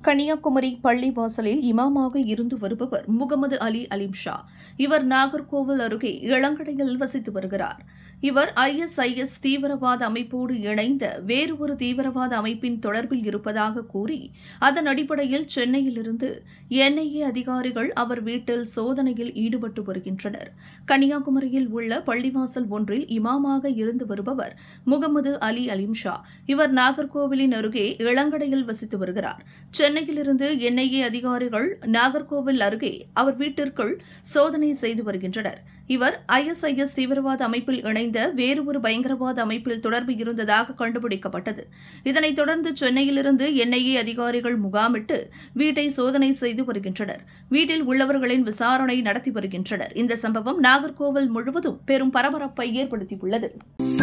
கன்னியாகுமரி பள்ளி வாசலில் இமாமாக இருந்து வருபவர் முகமது அலி அலிம் ஷா இவர் நாகர்கோவில் அருகே இளங்கடையில் வசித்து வருகிறார் இவர் ஐஎஸ்ஐஎஸ் தீவிரவாத அமைப்போடு இணைந்த வேறு ஒரு தீவிரவாத அமைப்பின் தொடர்பில் இருப்பதாக கூறி அதன் அடிப்படையில் சென்னையிலிருந்து என்ஐஏ அதிகாரிகள் அவர் வீட்டில் சோதனையில் ஈடுபட்டு வருகின்றனர் கன்னியாகுமரியில் உள்ள பள்ளிவாசல் ஒன்றில் இமாமாக இருந்து வருபவர் முகமது அலி அலிம் ஷா இவர் நாகர்கோவிலின் அருகே இளங்கடையில் வசித்து வருகிறார் சென்னையிலிருந்து என்ஐஏ அதிகாரிகள் நாகர்கோவில் அருகே அவர் வீட்டிற்குள் சோதனை செய்து வருகின்றனர் இவர் ஐஎஸ்ஐஎஸ் தீவிரவாத அமைப்பில் இணைந்த வேறு ஒரு பயங்கரவாத அமைப்பில் தொடர்பு இருந்ததாக கண்டுபிடிக்கப்பட்டது இதனைத் தொடர்ந்து சென்னையிலிருந்து என்ஐஏ அதிகாரிகள் முகாமிட்டு வீட்டை சோதனை செய்து வருகின்றனர் வீட்டில் உள்ளவர்களின் விசாரணை நடத்தி வருகின்றனர் இந்த சம்பவம் நாகர்கோவில் முழுவதும் பெரும் பரபரப்பை ஏற்படுத்தியுள்ளது